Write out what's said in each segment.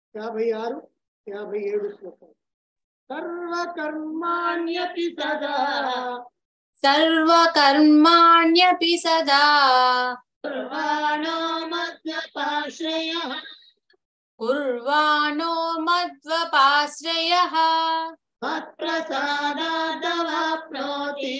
యాభై ఆరు యాభై ఏడు శ్లోకం సర్వకర్మాణ్యపి సదా సర్వకర్మాణ్యపి సదా సర్వాణో మధ్యపాశ్రయ కుర్వాణో మద్వపాశ్రయః మత్ప్రసాదాదవాప్నోతి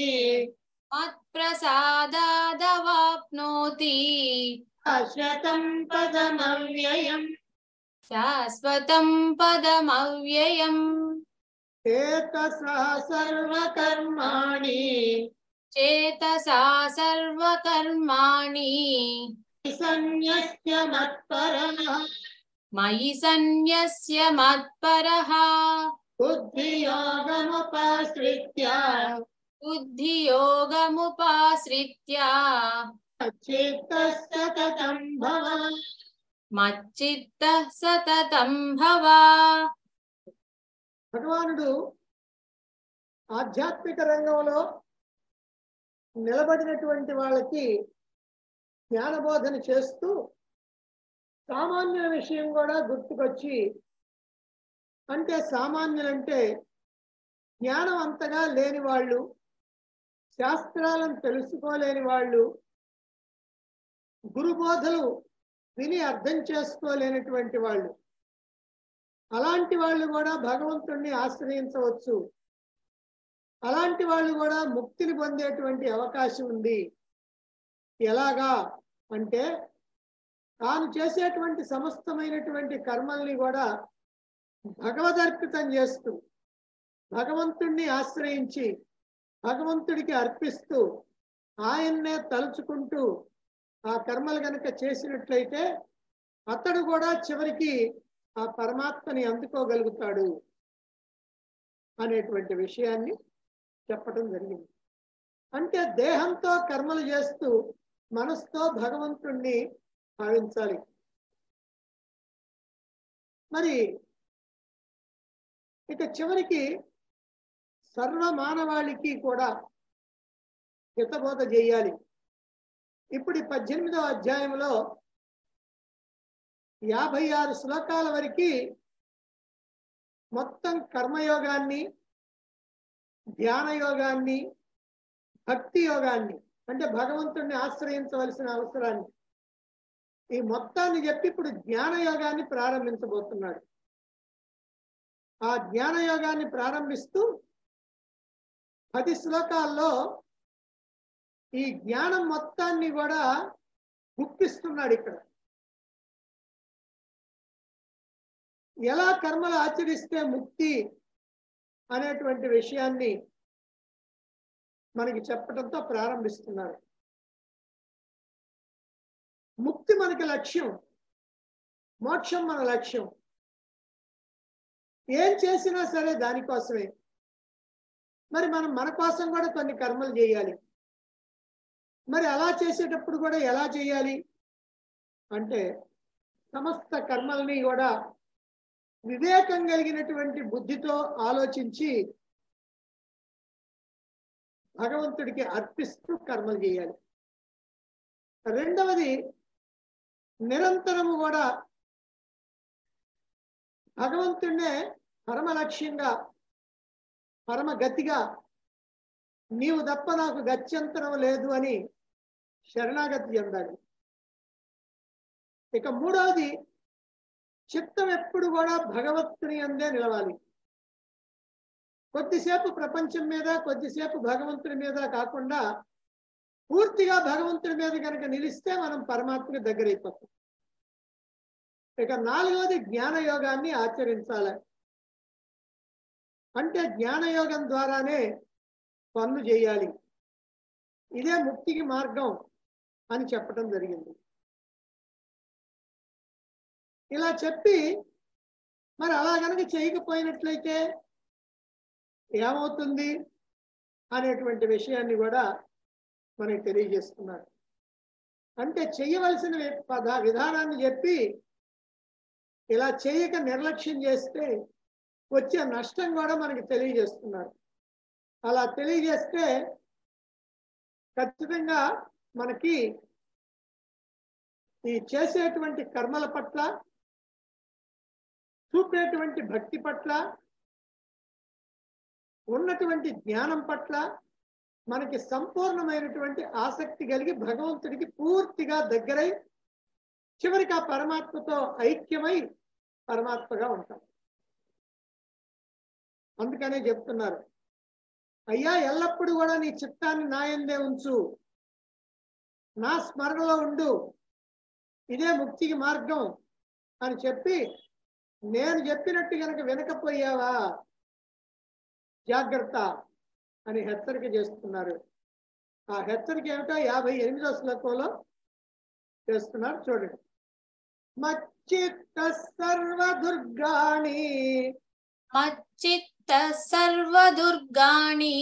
మత్ప్రసాదాదవాప్నోతి శాశ్వతం పదమవ్యయం శాశ్వతం పదమవ్యయం చేతసా సర్వకర్మాణి చేతసా సర్వకర్మాణి సన్యస్య మత్పరః మయి సన్యస్య మత్పరః బుద్ధియోగముపాశ్రిత్య బుద్ధియోగముపాశ్రిత్య చిత్తः సతతం భవ మచ్చిత్త సతతం భవ భగవానుడు ఆధ్యాత్మిక రంగంలో నిలబడినటువంటి వాళ్ళకి జ్ఞానబోధన చేస్తూ సామాన్యుల విషయం కూడా గుర్తుకొచ్చి అంటే సామాన్యులంటే జ్ఞానం అంతగా లేని వాళ్ళు శాస్త్రాలను తెలుసుకోలేని వాళ్ళు గురుబోధలు విని అర్థం చేసుకోలేనటువంటి వాళ్ళు అలాంటి వాళ్ళు కూడా భగవంతుణ్ణి ఆశ్రయించవచ్చు అలాంటి వాళ్ళు కూడా ముక్తిని పొందేటువంటి అవకాశం ఉంది ఎలాగా అంటే తాను చేసేటువంటి సమస్తమైనటువంటి కర్మల్ని కూడా భగవదర్పితం చేస్తూ భగవంతుణ్ణి ఆశ్రయించి భగవంతుడికి అర్పిస్తూ ఆయన్నే తలుచుకుంటూ ఆ కర్మలు గనక చేసినట్లయితే అతడు కూడా చివరికి ఆ పరమాత్మని అందుకోగలుగుతాడు అనేటువంటి విషయాన్ని చెప్పటం జరిగింది అంటే దేహంతో కర్మలు చేస్తూ మనసుతో భగవంతుణ్ణి భావించాలి మరి ఇక చివరికి సర్వ మానవాళికి కూడా హితబోధ చేయాలి ఇప్పుడు ఈ పద్దెనిమిదవ అధ్యాయంలో యాభై ఆరు శ్లోకాల వరకు మొత్తం కర్మయోగాన్ని ధ్యాన యోగాన్ని భక్తి యోగాన్ని అంటే భగవంతుణ్ణి ఆశ్రయించవలసిన అవసరాన్ని ఈ మొత్తాన్ని చెప్పి ఇప్పుడు జ్ఞాన యోగాన్ని ప్రారంభించబోతున్నాడు ఆ జ్ఞాన యోగాన్ని ప్రారంభిస్తూ పది శ్లోకాల్లో ఈ జ్ఞానం మొత్తాన్ని కూడా గుప్పిస్తున్నాడు ఇక్కడ ఎలా కర్మలు ఆచరిస్తే ముక్తి అనేటువంటి విషయాన్ని మనకి చెప్పడంతో ప్రారంభిస్తున్నారు ముక్తి మనకి లక్ష్యం మోక్షం మన లక్ష్యం ఏం చేసినా సరే దానికోసమే మరి మనం మన కోసం కూడా కొన్ని కర్మలు చేయాలి మరి అలా చేసేటప్పుడు కూడా ఎలా చేయాలి అంటే సమస్త కర్మల్ని కూడా వివేకం కలిగినటువంటి బుద్ధితో ఆలోచించి భగవంతుడికి అర్పిస్తూ కర్మలు చేయాలి రెండవది నిరంతరము కూడా భగవంతుడినే పరమ లక్ష్యంగా పరమ గతిగా నీవు తప్ప నాకు గత్యంతరం లేదు అని శరణాగతి చెందాలి ఇక మూడవది చిత్తం ఎప్పుడు కూడా భగవంతుని అందే నిలవాలి కొద్దిసేపు ప్రపంచం మీద కొద్దిసేపు భగవంతుని మీద కాకుండా పూర్తిగా భగవంతుని మీద కనుక నిలిస్తే మనం పరమాత్మకి దగ్గరైపోతాం ఇక నాలుగవది జ్ఞాన యోగాన్ని ఆచరించాలి అంటే జ్ఞానయోగం ద్వారానే పనులు చేయాలి ఇదే ముక్తికి మార్గం అని చెప్పటం జరిగింది ఇలా చెప్పి మరి అలా కనుక చేయకపోయినట్లయితే ఏమవుతుంది అనేటువంటి విషయాన్ని కూడా మనకి తెలియజేస్తున్నారు అంటే చేయవలసిన వి- పద విధానాన్ని చెప్పి ఇలా చేయక నిర్లక్ష్యం చేస్తే వచ్చే నష్టం కూడా మనకి తెలియజేస్తున్నారు అలా తెలియజేస్తే ఖచ్చితంగా మనకి ఈ చేసేటువంటి కర్మల పట్ల చూపేటువంటి భక్తి పట్ల ఉన్నటువంటి జ్ఞానం పట్ల మనకి సంపూర్ణమైనటువంటి ఆసక్తి కలిగి భగవంతుడికి పూర్తిగా దగ్గరై చివరికి ఆ పరమాత్మతో ఐక్యమై పరమాత్మగా ఉంటాం అందుకనే చెప్తున్నారు అయ్యా ఎల్లప్పుడూ కూడా నీ చిత్తాన్ని నాయందే ఉంచు నా స్మరణలో ఉండు ఇదే ముక్తికి మార్గం అని చెప్పి నేను చెప్పినట్టు గనక వినకపోయావా జాగ్రత్త అని హెచ్చరిక చేస్తున్నారు ఆ హెచ్చరిక ఏమిటో యాభై ఎనిమిదో శ్లోకంలో చేస్తున్నారు చూడండి మచ్చిత్త సర్వదుర్గాణి మచ్చిత్త సర్వదుర్గాణి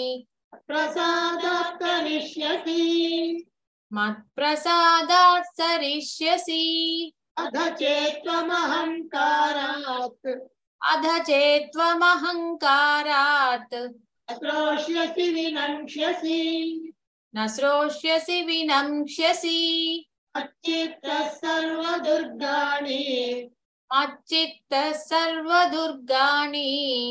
ప్రసాదాత్తరిష్యసి మత్ప్రసాదాత్ సరిష్యసి అధ చేత్వమహంకారాత్ అధ చేత్వమహంకారాత్ శ్రోష్యసి వినంక్ష్యసి న శ్రోష్యసి వినంక్ష్యసి మచ్చిత్త సర్వదుర్గాణి మచ్చిత్త సర్వదుర్గాణి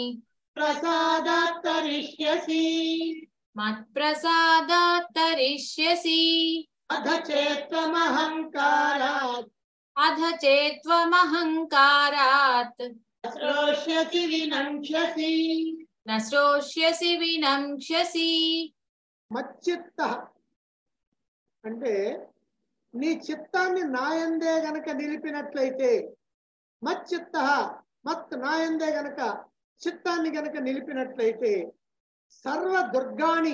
ప్రసాదాత్తరిష్యసి మత్ప్రసాదాత్ తరిష్యసి అధ చేత్వమహంకారాత్ అధ చేత్వమహంకారాత్ శ్రోష్యసి వినంక్ష్యసి న శ్రోష్యసి వినంక్ష్యసి మచ్చిత్త అంటే నీ చిత్తాన్ని నాయందే గనక నిలిపినట్లయితే మచ్చిత్త మత్ నాయందే గనక చిత్తాన్ని గనక నిలిపినట్లయితే సర్వ దుర్గాణి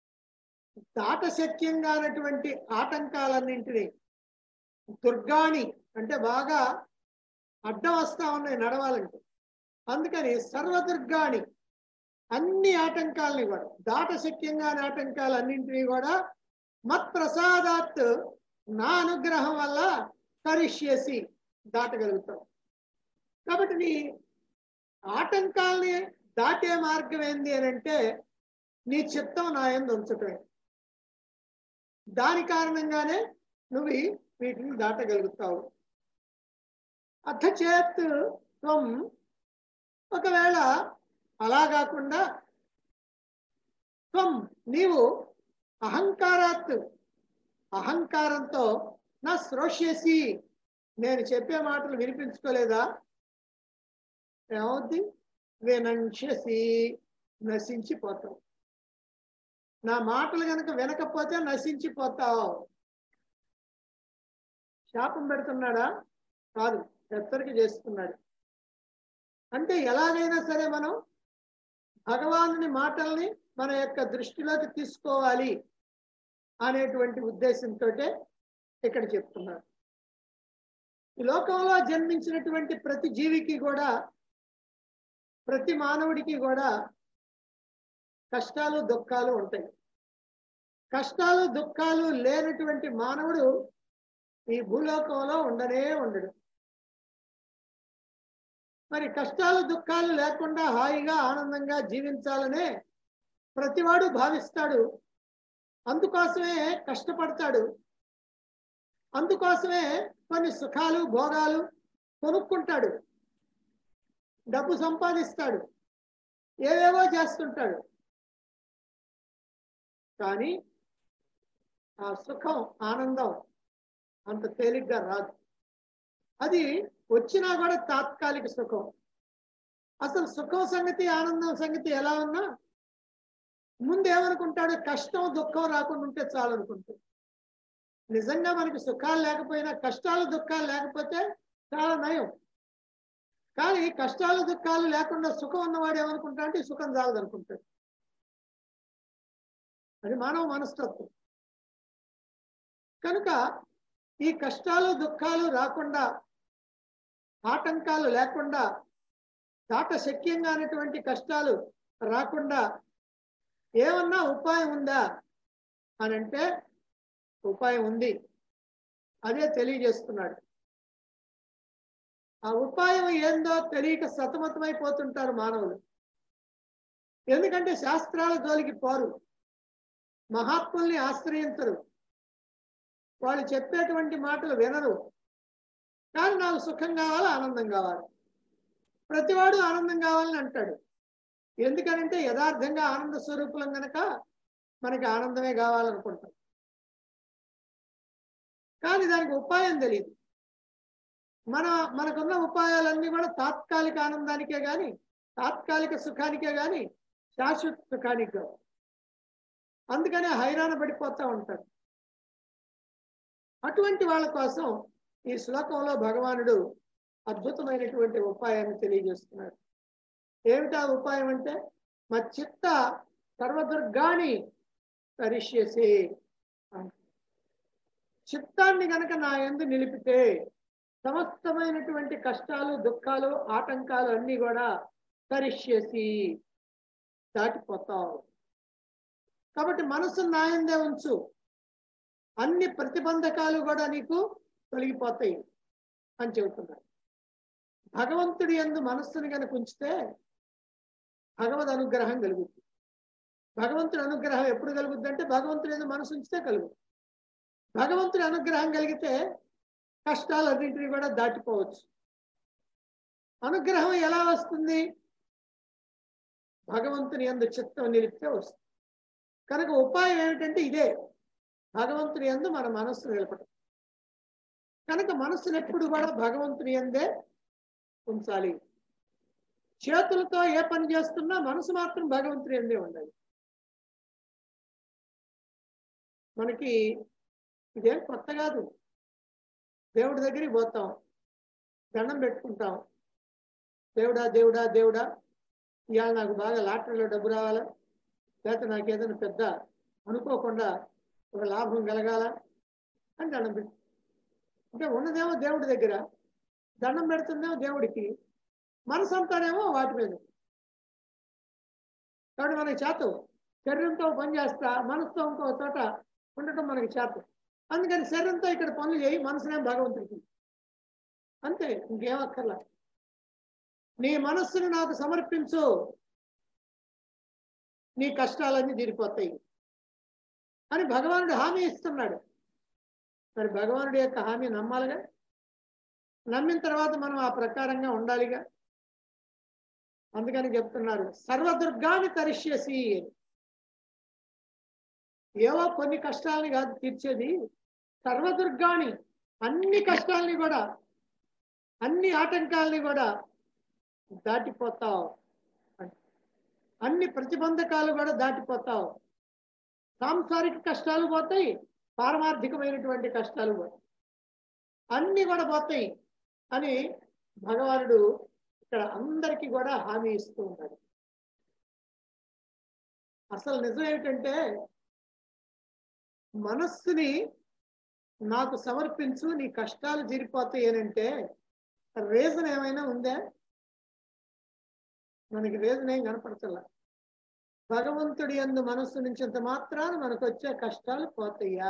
దాటశక్యంగానటువంటి ఆటంకాలన్నింటినీ దుర్గాణి అంటే బాగా అడ్డం వస్తా ఉన్నాయి నడవాలంటే అందుకని సర్వదుర్గాణి అన్ని ఆటంకాలని కూడా దాటశక్యంగాని ఆటంకాలన్నింటినీ కూడా మత్ ప్రసాదాత్ నా అనుగ్రహం వల్ల తరిష్యసి దాటగలుగుతాం కాబట్టి నీ ఆటంకాలని దాటే మార్గం ఏంది అని అంటే నీ చిత్తం నా ఎందు ఉంచటమే దాని కారణంగానే నువ్వు ఈ వీటిని దాటగలుగుతావు అథ చేత్ త్వం ఒకవేళ అలా కాకుండా త్వం నీవు అహంకారాత్ అహంకారంతో నా శ్రోష్యసి నేను చెప్పే మాటలు వినిపించుకోలేదా ఏమవుద్ది వినంక్షసి నశించిపోతావు నా మాటలు గనక వినకపోతే నశించిపోతావు శాపం పెడుతున్నాడా కాదు హెచ్చరిక చేస్తున్నాడు అంటే ఎలాగైనా సరే మనం భగవానుని మాటల్ని మన యొక్క దృష్టిలోకి తీసుకోవాలి అనేటువంటి ఉద్దేశంతో ఇక్కడ చెప్తున్నారు ఈ లోకంలో జన్మించినటువంటి ప్రతి జీవికి కూడా ప్రతి మానవుడికి కూడా కష్టాలు దుఃఖాలు ఉంటాయి కష్టాలు దుఃఖాలు లేనటువంటి మానవుడు ఈ భూలోకంలో ఉండనే ఉండడు మరి కష్టాలు దుఃఖాలు లేకుండా హాయిగా ఆనందంగా జీవించాలనే ప్రతివాడు భావిస్తాడు అందుకోసమే కష్టపడతాడు అందుకోసమే కొన్ని సుఖాలు భోగాలు కొనుక్కుంటాడు డబ్బు సంపాదిస్తాడు ఏవేవో చేస్తుంటాడు కానీ ఆ సుఖం ఆనందం అంత తేలిగ్గా రాదు అది వచ్చినా కూడా తాత్కాలిక సుఖం అసలు సుఖం సంగతి ఆనందం సంగతి ఎలా ఉన్నా ముందు ఏమనుకుంటాడు కష్టం దుఃఖం రాకుండా ఉంటే చాలు అనుకుంటాడు నిజంగా మనకి సుఖాలు లేకపోయినా కష్టాలు దుఃఖాలు లేకపోతే చాలా నయం కానీ కష్టాలు దుఃఖాలు లేకుండా సుఖం ఉన్నవాడు ఏమనుకుంటా అంటే ఈ సుఖం చాలదు అనుకుంటాడు అది మానవ మనస్తత్వం కనుక ఈ కష్టాలు దుఃఖాలు రాకుండా ఆటంకాలు లేకుండా దాట శక్యంగా అనేటువంటి కష్టాలు రాకుండా ఏమన్నా ఉపాయం ఉందా అని అంటే ఉపాయం ఉంది అదే తెలియజేస్తున్నాడు ఆ ఉపాయం ఏందో తెలియక సతమతమైపోతుంటారు మానవులు ఎందుకంటే శాస్త్రాల జోలికి పోరు మహాత్ముల్ని ఆశ్రయించరు వాళ్ళు చెప్పేటువంటి మాటలు వినరు కానీ నాకు సుఖం కావాలి ఆనందం కావాలి ప్రతివాడు ఆనందం కావాలని అంటాడు ఎందుకనంటే యథార్థంగా ఆనంద స్వరూపులం గనక మనకి ఆనందమే కావాలనుకుంటాం కానీ దానికి ఉపాయం తెలియదు మన మనకున్న ఉపాయాలన్నీ కూడా తాత్కాలిక ఆనందానికే కానీ తాత్కాలిక సుఖానికే కానీ శాశ్వత సుఖానికి కావు. అందుకనే హైరాణ పడిపోతూ ఉంటారు అటువంటి వాళ్ళ కోసం ఈ శ్లోకంలో భగవానుడు అద్భుతమైనటువంటి ఉపాయాన్ని తెలియజేస్తున్నాడు ఏమిటా ఉపాయం అంటే మా చిత్త సర్వదుర్గాని తరిష్యసి అంట. చిత్తాన్ని గనక నా ఎందు నిలిపితే సమస్తమైనటువంటి కష్టాలు దుఃఖాలు ఆటంకాలు అన్నీ కూడా తరిష్యసి దాటిపోతావు కాబట్టి మనసు నాయందే ఉంచు అన్ని ప్రతిబంధకాలు కూడా నీకు తొలగిపోతాయి అని చెబుతున్నాడు భగవంతుడి ఎందు మనస్సుని కనుక ఉంచితే భగవద్ అనుగ్రహం కలుగుతుంది భగవంతుడి అనుగ్రహం ఎప్పుడు కలుగుద్ది అంటే భగవంతుడి ఎందు మనసు ఉంచితే కలుగుతుంది భగవంతుడి అనుగ్రహం కలిగితే కష్టాలన్నింటినీ కూడా దాటిపోవచ్చు అనుగ్రహం ఎలా వస్తుంది భగవంతుని ఎందు చిత్తం నిలిపితే వస్తుంది కనుక ఉపాయం ఏమిటంటే ఇదే భగవంతుని ఎందు మన మనస్సు నిలపడం కనుక మనస్సును ఎప్పుడు కూడా భగవంతుని ఎందే ఉంచాలి చేతులతో ఏ పని చేస్తున్నా మనసు మాత్రం భగవంతుని ఎందే ఉండాలి మనకి ఇదేం కొత్త కాదు దేవుడి దగ్గరికి పోతాం దండం పెట్టుకుంటాం దేవుడా దేవుడా దేవుడా ఇవాళ నాకు బాగా లాటరీలో డబ్బు రావాలా లేకపోతే నాకు ఏదైనా పెద్ద అనుకోకుండా ఒక లాభం కలగాల అని దండం పెట్టు అంటే ఉన్నదేమో దేవుడి దగ్గర దండం పెడుతుందేమో దేవుడికి మనసు అంతానేమో వాటి మీద కాబట్టి మనకి చేత శరీరంతో పని చేస్తా మనసుతో ఇంకో చోట ఉండటం మనకి చేత అందుకని శరీరంతో ఇక్కడ పనులు చేయి మనసునే భగవంతుడికి అంతే ఇంకేం అక్కర్లా నీ మనస్సును నాకు సమర్పించు నీ కష్టాలన్నీ తీరిపోతాయి అని భగవానుడు హామీ ఇస్తున్నాడు మరి భగవానుడి యొక్క హామీ నమ్మాలిగా నమ్మిన తర్వాత మనం ఆ ప్రకారంగా ఉండాలిగా అందుకని చెప్తున్నారు సర్వదుర్గాన్ని తరిష్యసి అని ఏవో కొన్ని కష్టాలని కాదు తీర్చేది సర్వదుర్గాని అన్ని కష్టాలని కూడా అన్ని ఆటంకాలని కూడా దాటిపోతావు అన్ని ప్రతిబంధకాలు కూడా దాటిపోతావు సాంసారిక కష్టాలు పోతాయి పారమార్థికమైనటువంటి కష్టాలు పోతాయి అన్ని కూడా పోతాయి అని భగవానుడు ఇక్కడ అందరికీ కూడా హామీ ఇస్తూ ఉన్నాడు అసలు నిజం ఏమిటంటే మనస్సుని నాకు సమర్పించు నీ కష్టాలు తీరిపోతాయి అని అంటే రీజన్ ఏమైనా ఉందా మనకి రీజన్ ఏం కనపడతలా భగవంతుడి ఎందు మనస్సు నుంచినంత మాత్రాన మనకు వచ్చే కష్టాలు పోతాయా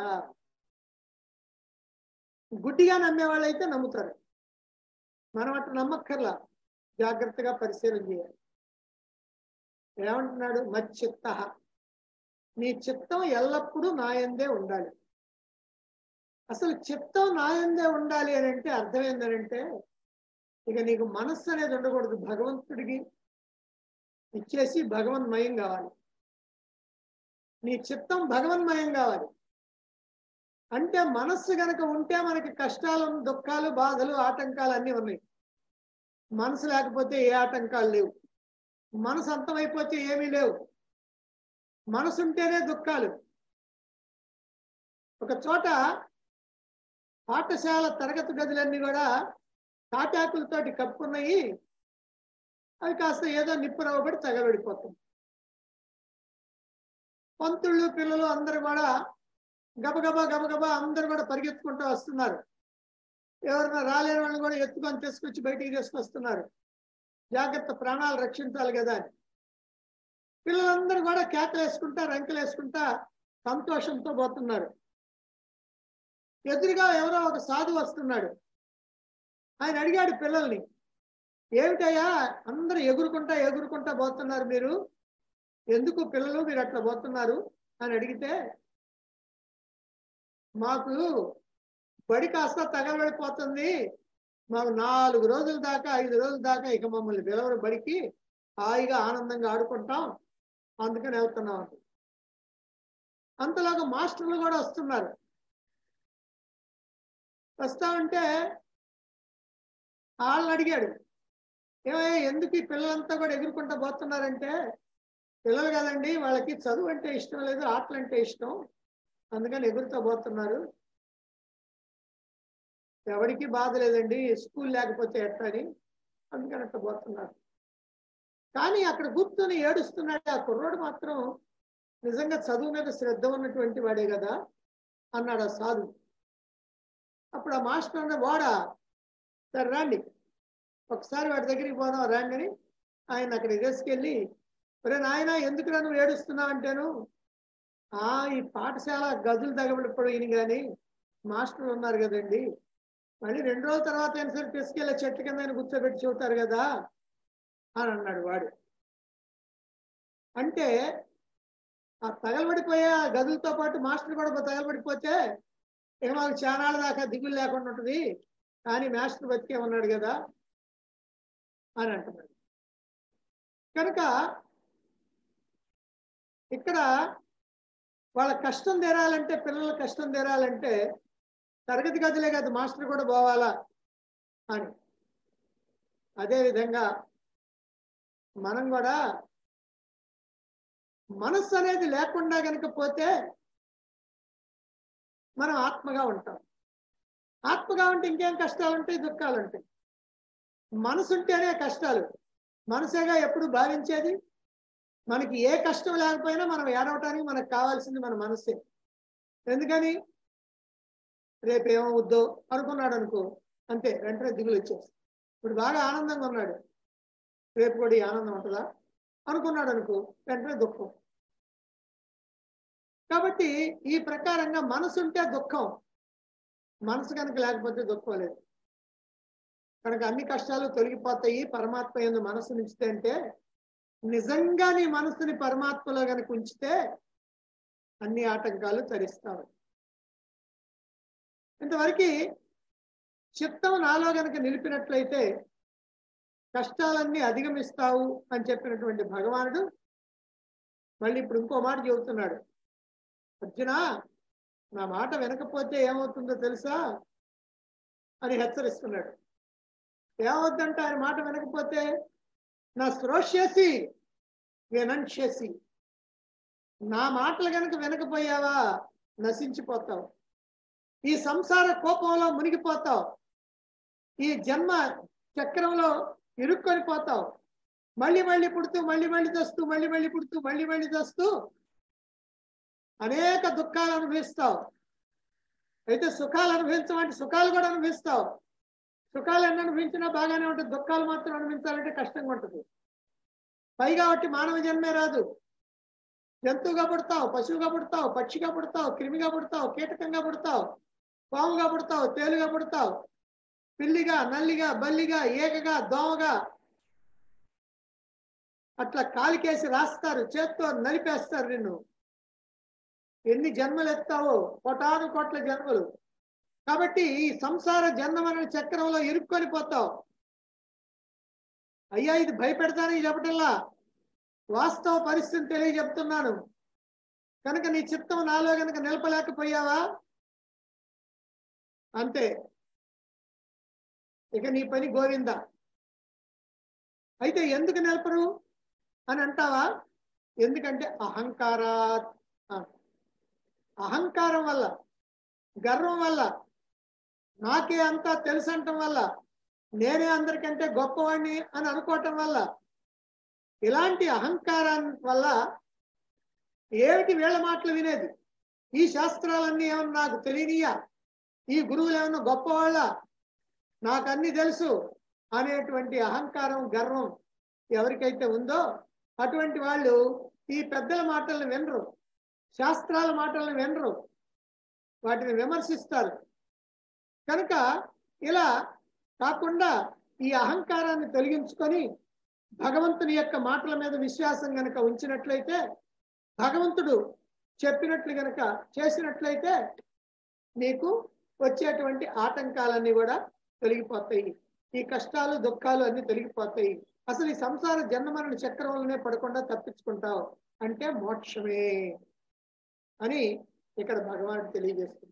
గుడ్డిగా నమ్మే వాళ్ళైతే నమ్ముతారు మనం అట్లా నమ్మక్కర్లా జాగ్రత్తగా పరిశీలన చేయాలి ఏమంటున్నాడు మచ్చిత్త నీ చిత్తం ఎల్లప్పుడూ నాయందే ఉండాలి అసలు చిత్తం నాయందే ఉండాలి అని అంటే అర్థం ఏంటంటే ఇక నీకు మనస్సు అనేది ఉండకూడదు భగవంతుడికి ఇచ్చేసి భగవన్మయం కావాలి నీ చిత్తం భగవన్మయం కావాలి అంటే మనస్సు గనక ఉంటే మనకి కష్టాలు దుఃఖాలు బాధలు ఆటంకాలు అన్నీ ఉన్నాయి మనసు లేకపోతే ఏ ఆటంకాలు లేవు మనసు అంతమైపోతే ఏమీ లేవు మనసు ఉంటేనే దుఃఖాలు ఒక చోట పాఠశాల తరగతి గదులన్నీ కూడా తాటాకులతోటి కప్పుకున్నాయి అవి కాస్త ఏదో నిప్పురవ్వబడి తగలబడిపోతుంది పంతుళ్ళు పిల్లలు అందరూ కూడా గబగబా గబగబా అందరూ కూడా పరిగెత్తుకుంటూ వస్తున్నారు ఎవరైనా రాలేని వాళ్ళని కూడా ఎత్తుకొని తీసుకొచ్చి బయటికి తీసుకొస్తున్నారు జాగ్రత్త ప్రాణాలు రక్షించాలి కదా అని పిల్లలందరూ కూడా కేకలు వేసుకుంటా రంకెలు వేసుకుంటా సంతోషంతో పోతున్నారు ఎదురుగా ఎవరో ఒక సాధు వస్తున్నాడు ఆయన అడిగాడు పిల్లల్ని ఏమిటయ్యా అందరూ ఎగురుకుంటా ఎగురుకుంటా పోతున్నారు మీరు ఎందుకు పిల్లలు మీరు అట్లా పోతున్నారు అని అడిగితే మాకు బడి కాస్త తగలబడిపోతుంది మాకు నాలుగు రోజుల దాకా ఐదు రోజుల దాకా ఇక మమ్మల్ని పిలవరు బడికి హాయిగా ఆనందంగా ఆడుకుంటాం అందుకని వెళ్తున్నాం అంట అంతలోగా మాస్టర్లు కూడా వస్తున్నారు వస్తా ఉంటే వాళ్ళని అడిగాడు ఏమయ్యా ఎందుకు ఈ పిల్లలంతా కూడా ఎగురుకుంటా పోతున్నారంటే పిల్లలు కదండి వాళ్ళకి చదువు అంటే ఇష్టం లేదు ఆటలు అంటే ఇష్టం అందుకని ఎగురుతూ పోతున్నారు ఎవరికి బాధ లేదండి స్కూల్ లేకపోతే ఎట్టని అందుకని అట్లా పోతున్నారు కానీ అక్కడ కూర్చొని ఏడుస్తున్నాడు ఆ కుర్రోడు మాత్రం నిజంగా చదువు మీద శ్రద్ధ ఉన్నటువంటి వాడే కదా అన్నాడు ఆ సాధు అప్పుడు ఆ మాస్టర్ అన్న వాడా సరే రండి ఒకసారి వాడి దగ్గరికి పోదాం రండి అని ఆయన అక్కడికి తీసుకెళ్ళి ఒరే నాయన ఎందుకు నువ్వు ఏడుస్తున్నావు అంటేను ఆ ఈ పాఠశాల గదులు తగబడిపోయిన కానీ మాస్టర్లు ఉన్నారు కదండి మళ్ళీ రెండు రోజుల తర్వాత అయినా సరే తీసుకెళ్ళి చెట్ల కింద ఆయన కూర్చోబెట్టి చెబుతారు కదా అని అన్నాడు వాడు అంటే ఆ తగలబడిపోయే ఆ గదులతో పాటు మాస్టర్ కూడా తగలబడిపోతే ఇక మాకు చానాళ్ళ దాకా దిగులు లేకుండా ఉంటుంది కానీ మాస్టర్ బతికే ఉన్నాడు కదా అని అంటున్నాడు కనుక ఇక్కడ వాళ్ళ కష్టం తీరాలంటే పిల్లల కష్టం తీరాలంటే తరగతి గదిలే కాదు మాస్టర్ కూడా పోవాలా అని అదేవిధంగా మనం కూడా మనస్సు అనేది లేకుండా కనుక పోతే మనం ఆత్మగా ఉంటాం ఆత్మగా ఉంటే ఇంకేం కష్టాలు ఉంటాయి దుఃఖాలు ఉంటాయి మనసు ఉంటేనే కష్టాలు మనసేగా ఎప్పుడు భావించేది మనకి ఏ కష్టం లేకపోయినా మనం ఏడవటానికి మనకు కావాల్సింది మన మనసే ఎందుకని రేపు ఏమవుద్దో అనుకున్నాడు అనుకో అంతే వెంటనే దిగులు వచ్చేసి ఇప్పుడు బాగా ఆనందంగా ఉన్నాడు రేపు కూడా ఈ ఆనందం ఉంటుందా అనుకున్నాడు అనుకో వెంటనే దుఃఖం కాబట్టి ఈ ప్రకారంగా మనసు ఉంటే దుఃఖం మనసు కనుక లేకపోతే దుఃఖం లేదు కనుక అన్ని కష్టాలు తొలగిపోతాయి పరమాత్మ ఎందు మనసు ఉంచితే అంటే నిజంగా నీ మనసుని పరమాత్మలో కనుక ఉంచితే అన్ని ఆటంకాలు తరిస్తావు ఇంతవరకు చిత్తం నాలో గనక నిలిపినట్లయితే కష్టాలన్నీ అధిగమిస్తావు అని చెప్పినటువంటి భగవానుడు మళ్ళీ ఇప్పుడు ఇంకో మాట చెబుతున్నాడు అర్జున నా మాట వినకపోతే ఏమవుతుందో తెలుసా అని హెచ్చరిస్తున్నాడు ఏమవుద్దంటే ఆయన మాట వినకపోతే నా శ్రోష్యసి వినంక్షసి నా మాటలు గనక వినకపోయావా నశించిపోతావు ఈ సంసార కోపంలో మునిగిపోతావు ఈ జన్మ చక్రంలో ఇరుక్కొని పోతావు మళ్ళీ మళ్ళీ పుడుతూ మళ్ళీ మళ్ళీ తెస్తూ మళ్ళీ మళ్ళీ పుడుతూ మళ్ళీ మళ్ళీ తెస్తూ అనేక దుఃఖాలు అనుభవిస్తావు అయితే సుఖాలు అనుభవించమంటే సుఖాలు కూడా అనుభవిస్తావు సుఖాలు ఎన్ని అనుభవించినా బాగానే ఉంటుంది దుఃఖాలు మాత్రం అనుభవించాలంటే కష్టంగా ఉంటుంది పైగా ఒకటి మానవ జన్మే రాదు జంతువుగా పుడతావు పశువుగా పుడతావు పక్షిగా పుడతావు క్రిమిగా పుడతావు కీటకంగా పుడతావు పాముగా పుడతావు తేలుగా పుడతావు పిల్లిగా నల్లిగా బల్లిగా ఏకగా దోమగా అట్లా కాలికేసి రాస్తారు చేత్తో నలిపేస్తారు నిన్ను ఎన్ని జన్మలు ఎత్తావో కోటాను కోట్ల జన్మలు కాబట్టి ఈ సంసార జన్మమైన చక్రంలో ఇరుక్కొని పోతావు అయ్యా ఇది భయపెడతానని చెప్పటల్లా వాస్తవ పరిస్థితి తెలియజెప్తున్నాను కనుక నీ చిత్తం నాలో కనుక నిలపలేకపోయావా అంతే ఇక నీ పని గోవింద అయితే ఎందుకు నిలపరు అని అంటావా ఎందుకంటే అహంకారాత్ ఆ. అహంకారం వల్ల గర్వం వల్ల నాకే అంతా తెలుసు అంటం వల్ల నేనే అందరికంటే గొప్పవాణ్ణి అని అనుకోవటం వల్ల ఇలాంటి అహంకారం వల్ల ఏమిటి వీళ్ళ మాటలు వినేది ఈ శాస్త్రాలన్నీ ఏమన్నా నాకు తెలియనియా ఈ గురువులు ఏమన్నా గొప్పవాళ్ళ నాకు అన్ని తెలుసు అనేటువంటి అహంకారం గర్వం ఎవరికైతే ఉందో అటువంటి వాళ్ళు ఈ పెద్దల మాటలను వినరు శాస్త్రాల మాటలను వినరు వాటిని విమర్శిస్తారు కనుక ఇలా కాకుండా ఈ అహంకారాన్ని తొలగించుకొని భగవంతుని యొక్క మాటల మీద విశ్వాసం గనక ఉంచినట్లయితే భగవంతుడు చెప్పినట్లు గనక చేసినట్లయితే నీకు వచ్చేటువంటి ఆటంకాలన్నీ కూడా తొలగిపోతాయి ఈ కష్టాలు దుఃఖాలు అన్ని తొలగిపోతాయి అసలు ఈ సంసార జన్మరణ చక్రంలోనే పడకుండా తప్పించుకుంటావు అంటే మోక్షమే అని ఇక్కడ భగవానుడు తెలియజేస్తుంది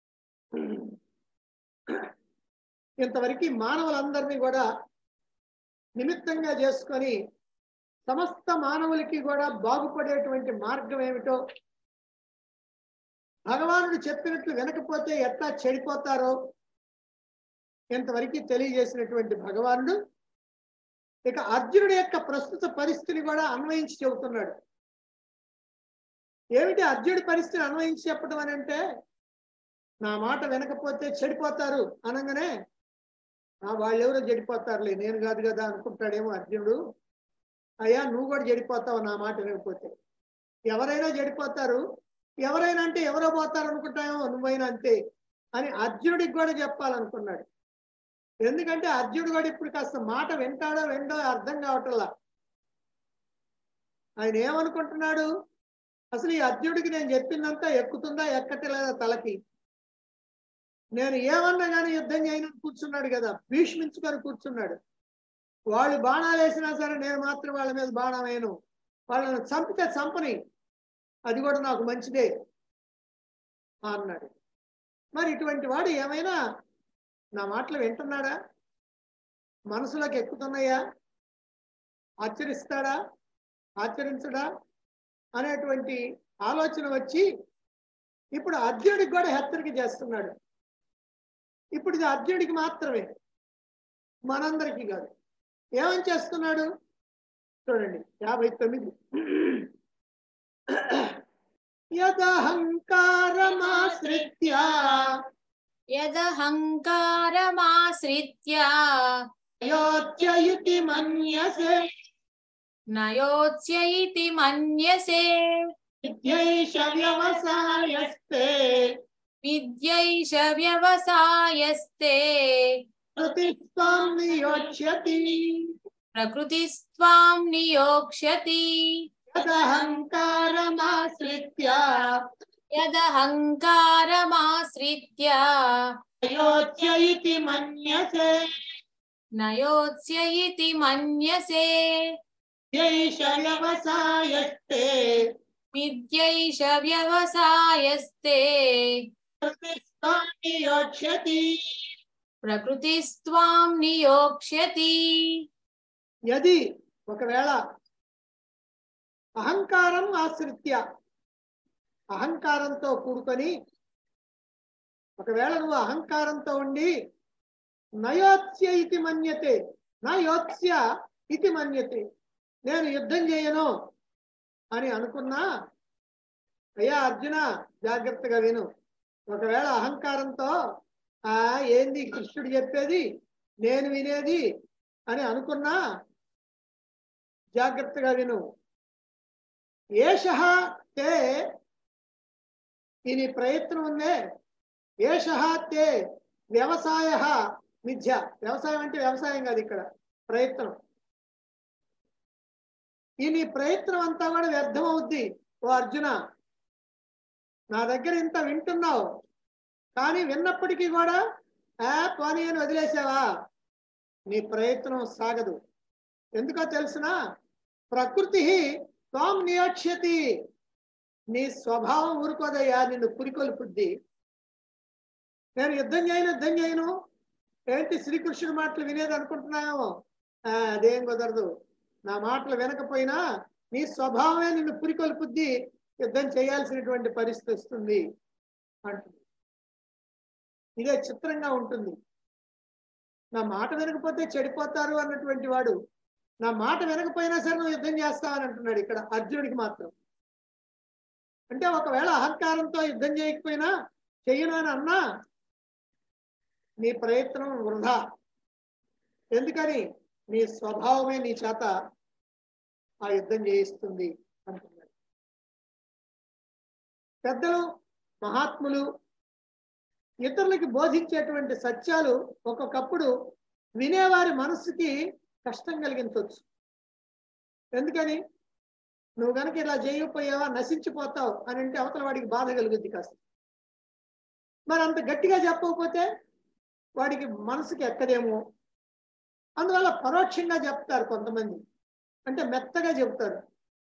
ఇంతవరకు మానవులందరినీ కూడా నిమిత్తంగా చేసుకొని సమస్త మానవులకి కూడా బాగుపడేటువంటి మార్గం ఏమిటో భగవానుడు చెప్పినట్లు వినకపోతే ఎట్లా చెడిపోతారో ఇంతవరకు తెలియజేసినటువంటి భగవానుడు ఇక అర్జునుడి యొక్క ప్రస్తుత పరిస్థితిని కూడా అన్వయించి చెబుతున్నాడు ఏమిటి అర్జునుడి పరిస్థితిని అన్వయించి చెప్పడం అని అంటే నా మాట వినకపోతే చెడిపోతారు అనగానే ఆ వాళ్ళెవరో చెడిపోతారులే నేను కాదు కదా అనుకుంటాడేమో అర్జునుడు అయ్యా నువ్వు కూడా చెడిపోతావు నా మాట వినకపోతే ఎవరైనా చెడిపోతారు ఎవరైనా అంటే ఎవరో పోతారు అనుకుంటామో నువ్వైనా అంతే అని అర్జునుడికి కూడా చెప్పాలనుకున్నాడు ఎందుకంటే అర్జునుడు కూడా ఇప్పుడు కాస్త మాట వింటాడో విండో అర్థం కావటంలా ఆయన ఏమనుకుంటున్నాడు అసలు ఈ అర్జునుడికి నేను చెప్పిందంతా ఎక్కుతుందా ఎక్కట్లేదా తలకి నేను ఏమన్నా కానీ యుద్ధం చేయను కూర్చున్నాడు కదా భీష్మించుకొని కూర్చున్నాడు వాళ్ళు బాణాలు వేసినా సరే నేను మాత్రం వాళ్ళ మీద బాణం వేయను వాళ్ళని చంపితే చంపని అది కూడా నాకు మంచిదే అన్నాడు మరి ఇటువంటి వాడు ఏమైనా నా మాటలు వింటున్నాడా మనసులోకి ఎక్కుతున్నాయా ఆచరిస్తాడా ఆచరించడా అనేటువంటి ఆలోచన వచ్చి ఇప్పుడు అర్జునుడికి కూడా హెచ్చరిక చేస్తున్నాడు ఇప్పుడు ఇది అర్జునుడికి మాత్రమే మనందరికీ కాదు ఏమని చేస్తున్నాడు చూడండి యాభై తొమ్మిది యదహంకారమాశ్రిత్య యదహంకారమాశ్రిత్య యోత్యయుతి మన్యసే నయోత్స్య ఇతి మన్యసే విద్యైష వ్యవసాయస్తే విద్యైష వ్యవసాయస్తే ప్రతిత్వం నియోక్ష్యతి ప్రకృతిస్త్వాం నియోక్ష్యతి యదహంకారమాశ్రిత్య యదహంకారమాశ్రిత్య యోత్య ఇతి మన్యసే నయోత్స్య ఇతి మన్యసే జైష వ్యవసాయస్తే విద్యైష వ్యవసాయస్తే ప్రతిత్వం నియోక్ష్యతి ప్రకృతిస్త్వాం నియోక్ష్యతి యది ఒకవేళ అహంకారం ఆశ్రిత్య అహంకారంతో కూడుకొని ఒకవేళ నువ్వు అహంకారంతో ఉండి నయోత్స్య ఇది మన్యతే నయోత్స్య ఇది మన్యతే నేను యుద్ధం చేయను అని అనుకున్నా అయ్యా అర్జున జాగ్రత్తగా విను ఒకవేళ అహంకారంతో ఆ ఏంది కృష్ణుడు చెప్పేది నేను వినేది అని అనుకున్నా జాగ్రత్తగా విను ఏష తే ఇది ప్రయత్నం ఉందే ఏష తే వ్యవసాయ మిథ్య వ్యవసాయం అంటే వ్యవసాయం కాదు ఇక్కడ ప్రయత్నం ఈ నీ ప్రయత్నం అంతా కూడా వ్యర్థం అవుద్ది ఓ అర్జున నా దగ్గర ఇంత వింటున్నావు కానీ విన్నప్పటికీ కూడా ఆ పోనీ అని వదిలేసావా నీ ప్రయత్నం సాగదు ఎందుకో తెలుసిన ప్రకృతి త్వాం నియోక్ష్యతి నీ స్వభావం ఊరుకోదయ్యా నిన్ను పురికొల్పుద్ది నేను యుద్ధం చేయను యుద్ధం చేయను ఏంటి శ్రీకృష్ణుడి మాటలు వినేది అనుకుంటున్నాయేమో ఆ, అదేం కుదరదు నా మాటలు వినకపోయినా నీ స్వభావమే నిన్ను పురికొల్పుద్ది యుద్ధం చేయాల్సినటువంటి పరిస్థితి వస్తుంది అంటుంది ఇదే చిత్రంగా ఉంటుంది నా మాట వినకపోతే చెడిపోతారు అన్నటువంటి వాడు నా మాట వినకపోయినా సరే నువ్వు యుద్ధం చేస్తావని అంటున్నాడు ఇక్కడ అర్జునుడికి మాత్రం అంటే ఒకవేళ అహంకారంతో యుద్ధం చేయకపోయినా చెయ్యను అని అన్నా నీ ప్రయత్నం వృధా ఎందుకని నీ స్వభావమే నీ చేత ఆ యుద్ధం చేయిస్తుంది అంటున్నాడు పెద్దలు మహాత్ములు ఇతరులకి బోధించేటువంటి సత్యాలు ఒక్కొక్కప్పుడు వినేవారి మనసుకి కష్టం కలిగించవచ్చు ఎందుకని నువ్వు కనుక ఇలా చేయకపోయావా నశించిపోతావు అని అంటే అవతల వాడికి బాధ కలుగుద్ది కాస్త మరి అంత గట్టిగా చెప్పకపోతే వాడికి మనసుకి ఎక్కదేమో అందువల్ల పరోక్షంగా చెప్తారు కొంతమంది అంటే మెత్తగా చెప్తారు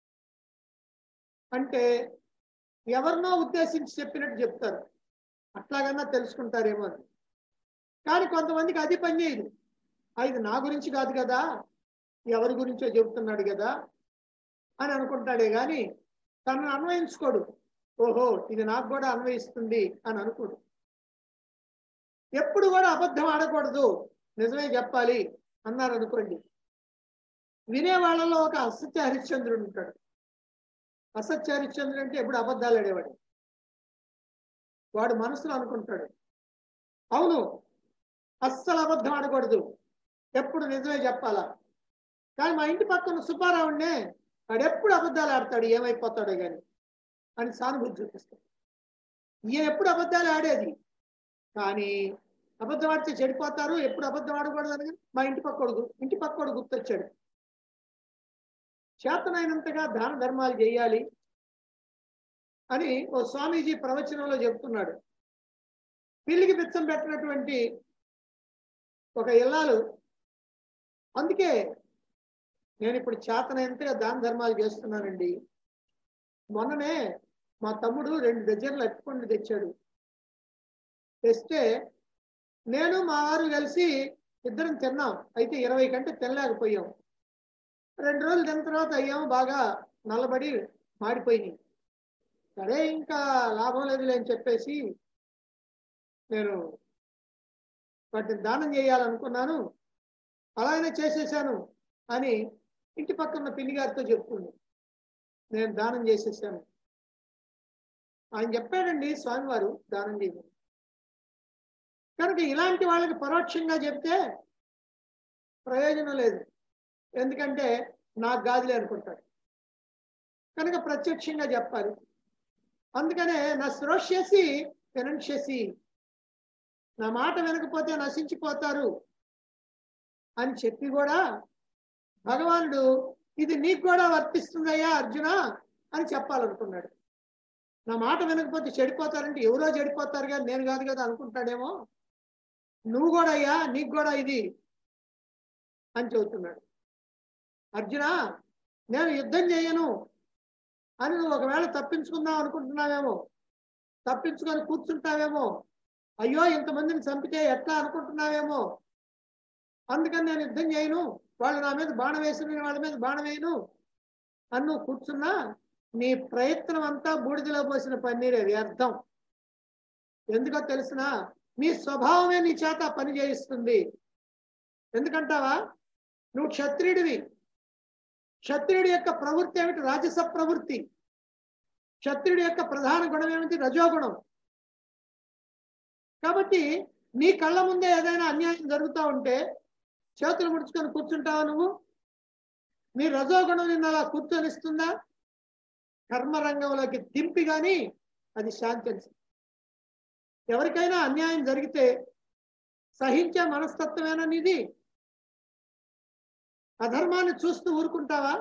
అంటే ఎవరినో ఉద్దేశించి చెప్పినట్టు చెప్తారు అట్లాగన్నా తెలుసుకుంటారేమో అని కానీ కొంతమందికి అది పని చేయదు "ఆ, ఇది నా గురించి కాదు కదా ఎవరి గురించో చెబుతున్నాడు కదా అని అనుకుంటాడే కానీ తనను అన్వయించుకోడు ఓహో ఇది నాకు కూడా అన్వయిస్తుంది అని అనుకోడు ఎప్పుడు కూడా అబద్ధం ఆడకూడదు నిజమే చెప్పాలి అన్నారు అనుకోండి వినే వాళ్ళలో ఒక అసత్య హరిశ్చంద్రుడు ఉంటాడు అసత్య హరిశ్చంద్రుడు అంటే ఎప్పుడు అబద్ధాలు ఆడేవాడు వాడు మనసులో అనుకుంటాడు అవును అస్సలు అబద్ధం ఆడకూడదు ఎప్పుడు నిజమే చెప్పాలా కానీ మా ఇంటి పక్కన సుబ్బారావునే వాడు ఎప్పుడు అబద్ధాలు ఆడతాడు ఏమైపోతాడో కానీ అని సానుభూతి చూపిస్తాడు ఈయన ఎప్పుడు అబద్ధాలు ఆడేది కానీ అబద్ధం ఆడితే చెడిపోతారు ఎప్పుడు అబద్ధం ఆడకూడదు అని మా ఇంటి పక్కోడు ఇంటి పక్కోడు గుర్తొచ్చాడు చేతనైనంతగా దాన ధర్మాలు చేయాలి అని ఓ స్వామీజీ ప్రవచనంలో చెప్తున్నాడు పిల్లికి బిచ్చం పెట్టినటువంటి ఒక ఇల్లాలు అందుకే నేను ఇప్పుడు చేతనైనంతగా దాన ధర్మాలు చేస్తున్నానండి మొన్ననే మా తమ్ముడు రెండు డజన్లు అట్టుకొని తెచ్చాడు తెస్తే నేను మా వారు కలిసి ఇద్దరం తిన్నాం అయితే ఇరవై కంటే తినలేకపోయాం రెండు రోజులు తిన్న తర్వాత అయ్యాము బాగా నల్లబడి మాడిపోయినాయి సరే ఇంకా లాభం లేదులే అని చెప్పేసి నేను వాటిని దానం చేయాలనుకున్నాను అలాగనే చేసేసాను అని ఇంటి పక్కన పిన్ని గారితో చెప్తుంది నేను దానం చేసేసాను ఆయన చెప్పాడండి స్వామివారు దానం చేయమని కనుక ఇలాంటి వాళ్ళకి పరోక్షంగా చెప్తే ప్రయోజనం లేదు ఎందుకంటే నాకు గాజులే అనుకుంటాడు కనుక ప్రత్యక్షంగా చెప్పాలి అందుకనే నా శ్రోష్యసి వినంక్షసి నా మాట వినకపోతే నశించిపోతారు అని చెప్పి కూడా భగవానుడు ఇది నీకు కూడా వర్తిస్తుందయ్యా అర్జున అని చెప్పాలనుకున్నాడు నా మాట వినకపోతే చెడిపోతారంటే ఎవరో చెడిపోతారు కానీ నేను కాదు కదా అనుకుంటాడేమో నువ్వు కూడా అయ్యా నీకు కూడా ఇది అని చెబుతున్నాడు అర్జున నేను యుద్ధం చేయను అని నువ్వు ఒకవేళ తప్పించుకుందాం అనుకుంటున్నావేమో తప్పించుకొని కూర్చుంటావేమో అయ్యో ఇంతమందిని చంపితే ఎట్లా అనుకుంటున్నావేమో అందుకని నేను యుద్ధం చేయను వాళ్ళు నా మీద బాణం వేసిన వాళ్ళ మీద బాణం వేయను అని నువ్వు కూర్చున్నా నీ ప్రయత్నం అంతా బూడిదలో పోసిన పన్నీరే వ్యర్థం ఎందుకో తెలిసిన నీ స్వభావమే నీ చేత ఆ పని చేయిస్తుంది ఎందుకంటావా నువ్వు క్షత్రియుడివి క్షత్రియుడి యొక్క ప్రవృత్తి ఏమిటి రాజస ప్రవృత్తి క్షత్రియుడి యొక్క ప్రధాన గుణం ఏమిటి రజోగుణం కాబట్టి నీ కళ్ళ ముందే ఏదైనా అన్యాయం జరుగుతూ ఉంటే చేతులు ముడుచుకొని కూర్చుంటావా నువ్వు నీ రజోగుణం నిన్ను అలా కూర్చొనిస్తుందా కర్మరంగంలోకి దింపి కానీ అది శాంతించదు ఎవరికైనా అన్యాయం జరిగితే సహించే మనస్తత్వమేనా నీది అధర్మాన్ని చూస్తూ ఊరుకుంటావా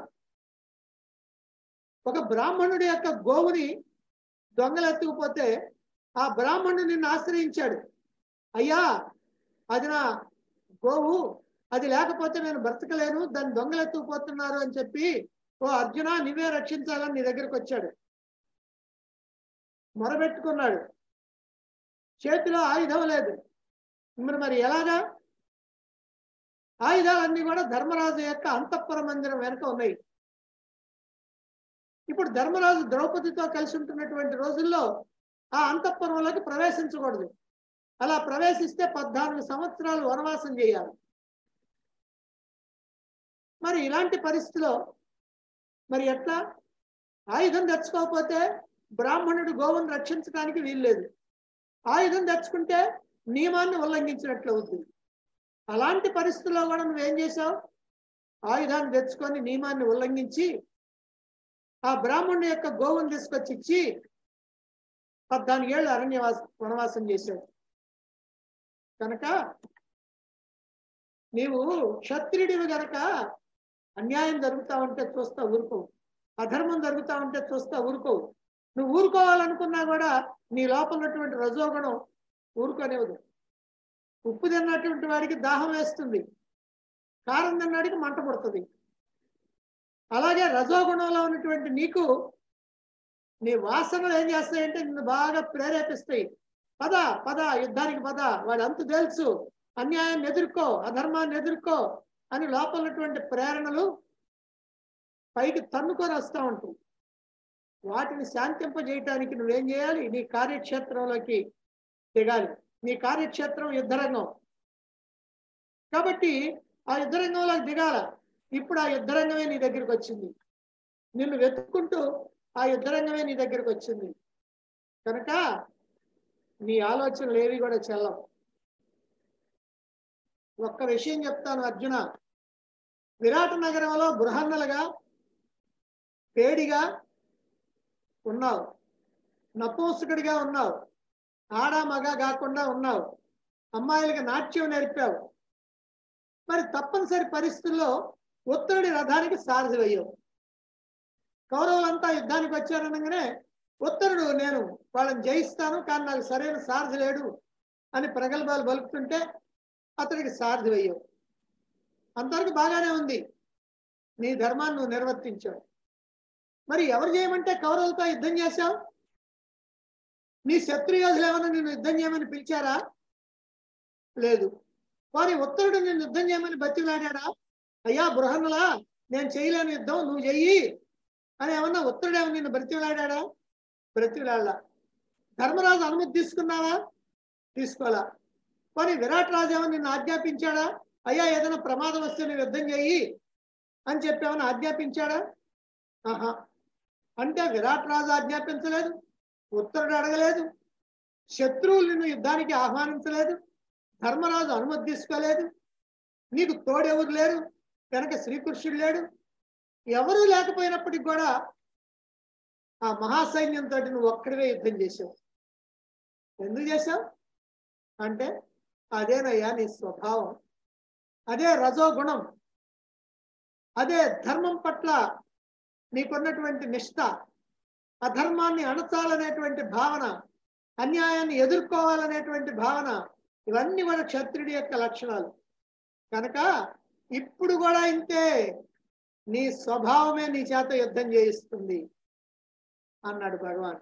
ఒక బ్రాహ్మణుడి యొక్క గోవుని దొంగలు ఎత్తుకుపోతే ఆ బ్రాహ్మణుడు నిన్ను ఆశ్రయించాడు అయ్యా అది నా గోవు అది లేకపోతే నేను బ్రతకలేను దాన్ని దొంగలు ఎత్తుకుపోతున్నారు అని చెప్పి ఓ అర్జున నువ్వే రక్షించాలని నీ దగ్గరకు వచ్చాడు మొరబెట్టుకున్నాడు చేతిలో ఆయుధం లేదు మరి మరి ఎలాగా ఆయుధాలన్నీ కూడా ధర్మరాజు యొక్క అంతఃపుర మందిరం వెనుక ఉన్నాయి ఇప్పుడు ధర్మరాజు ద్రౌపదితో కలిసి ఉంటున్నటువంటి రోజుల్లో ఆ అంతఃపురంలోకి ప్రవేశించకూడదు అలా ప్రవేశిస్తే పద్నాలుగు సంవత్సరాలు వనవాసం చేయాలి మరి ఇలాంటి పరిస్థితిలో మరి ఎట్లా ఆయుధం తెచ్చుకోకపోతే బ్రాహ్మణుడు గోవును రక్షించడానికి వీల్లేదు ఆయుధం తెచ్చుకుంటే నియమాన్ని ఉల్లంఘించినట్లు అవుతుంది అలాంటి పరిస్థితుల్లో కూడా నువ్వేం చేసావు ఆయుధాన్ని తెచ్చుకొని నియమాన్ని ఉల్లంఘించి ఆ బ్రాహ్మణుడి యొక్క గోవును తీసుకొచ్చి ఇచ్చి పద్నాలుగేళ్ళు అరణ్యవాస వనవాసం చేశాడు కనుక నీవు క్షత్రియుడివి గనక అన్యాయం జరుగుతా ఉంటే చూస్తా ఊరుకోవు అధర్మం జరుగుతా ఉంటే చూస్తా ఊరుకోవు నువ్వు ఊరుకోవాలనుకున్నా కూడా నీ లోపల ఉన్నటువంటి రజోగుణం ఊరుకోనివ్వదు ఉప్పు తిన్నటువంటి వాడికి దాహం వేస్తుంది కారం తిన్నాడికి మంట పుడుతుంది అలాగే రజోగుణంలో ఉన్నటువంటి నీకు నీ వాసనలు ఏం చేస్తాయంటే నిన్ను బాగా ప్రేరేపిస్తాయి పద పద యుద్ధానికి పద వాడి అంతు తెలుసు అన్యాయాన్ని ఎదుర్కో అధర్మాన్ని ఎదుర్కో అని లోపల ఉన్నటువంటి ప్రేరణలు పైకి తన్నుకొని వస్తూ ఉంటాయి వాటిని శాంతింపజేయటానికి నువ్వేం చేయాలి నీ కార్యక్షేత్రంలోకి దిగాలి నీ కార్యక్షేత్రం యుద్ధరంగం కాబట్టి ఆ యుద్ధరంగంలోకి దిగాల ఇప్పుడు ఆ యుద్ధరంగమే నీ దగ్గరికి వచ్చింది నిన్ను వెతుక్కుంటూ ఆ యుద్ధరంగమే నీ దగ్గరికి వచ్చింది కనుక నీ ఆలోచనలు ఏవి కూడా చెల్లవు ఒక్క విషయం చెప్తాను అర్జున విరాట నగరంలో బృహన్నలుగా పేడిగా ఉన్నావు నపూంసకుడిగా ఉన్నావు ఆడ మగ కాకుండా ఉన్నావు అమ్మాయిలకి నాట్యం నేర్పావు మరి తప్పనిసరి పరిస్థితుల్లో ఉత్తరుడి రథానికి సారథి అయ్యావు కౌరవులంతా యుద్ధానికి వచ్చారనగానే ఉత్తరుడు నేను వాళ్ళని జయిస్తాను కానీ నాకు సరైన సారథి లేడు అని ప్రగల్భాలు పలుకుతుంటే అతడికి సారథి అయ్యావు అంతవరకు బాగానే ఉంది నీ ధర్మాన్ని నువ్వు నిర్వర్తించావు మరి ఎవరు చేయమంటే కౌరవులతో యుద్ధం చేశావు నీ శత్రుయోధులు ఏమైనా నిన్ను యుద్ధం చేయమని పిలిచారా లేదు వారి ఉత్తరుడు నిన్ను యుద్ధం చేయమని బతిలాడాడా అయ్యా బృహన్నులా నేను చేయలేని యుద్ధం నువ్వు చెయ్యి అని ఏమన్నా ఉత్తరుడు ఏమన్నా నిన్ను బ్రతిలాడాడా బ్రతిలాడా ధర్మరాజు అనుమతి తీసుకున్నావా తీసుకోవాలా మరి విరాట్ రాజు ఏమన్నా నిన్ను ఆజ్ఞాపించాడా అయ్యా ఏదైనా ప్రమాదం వస్తే నువ్వు యుద్ధం చెయ్యి అని చెప్పి ఏమైనా ఆజ్ఞాపించాడా ఆహా అంటే విరాట్ రాజు ఆజ్ఞాపించలేదు ఉత్తరుడు అడగలేదు శత్రువులు నిన్ను యుద్ధానికి ఆహ్వానించలేదు ధర్మరాజు అనుమతి తీసుకోలేదు నీకు తోడెవరు లేరు కనుక శ్రీకృష్ణుడు లేడు ఎవరూ లేకపోయినప్పటికి కూడా ఆ మహాసైన్యంతో నువ్వు ఒక్కడివే యుద్ధం చేసావు ఎందుకు చేసావు అంటే అదేనయ్యా నీ స్వభావం అదే రజోగుణం అదే ధర్మం పట్ల నీకున్నటువంటి నిష్ట అధర్మాన్ని అణచాలనేటువంటి భావన అన్యాయాన్ని ఎదుర్కోవాలనేటువంటి భావన ఇవన్నీ కూడా క్షత్రుడి యొక్క లక్షణాలు కనుక ఇప్పుడు కూడా ఇంతే నీ స్వభావమే నీ చేత యుద్ధం చేయిస్తుంది అన్నాడు భగవాన్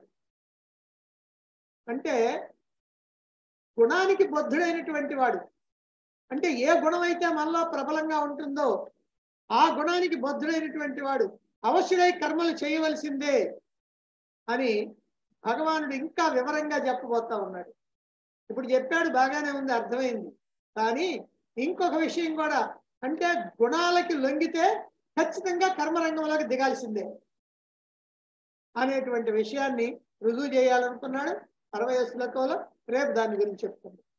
అంటే గుణానికి బద్ధుడైనటువంటి వాడు అంటే ఏ గుణం అయితే మనలో ప్రబలంగా ఉంటుందో ఆ గుణానికి బద్ధుడైనటువంటి వాడు అవశ్యమై కర్మలు చేయవలసిందే అని భగవానుడు ఇంకా వివరంగా చెప్పబోతా ఉన్నాడు ఇప్పుడు చెప్పాడు బాగానే ఉంది అర్థమైంది కానీ ఇంకొక విషయం కూడా అంటే గుణాలకి లొంగితే ఖచ్చితంగా కర్మరంగంలోకి దిగాల్సిందే అనేటువంటి విషయాన్ని రుజువు చేయాలనుకున్నాడు అరవై శ్లోకంలో రేపు దాని గురించి చెప్తాను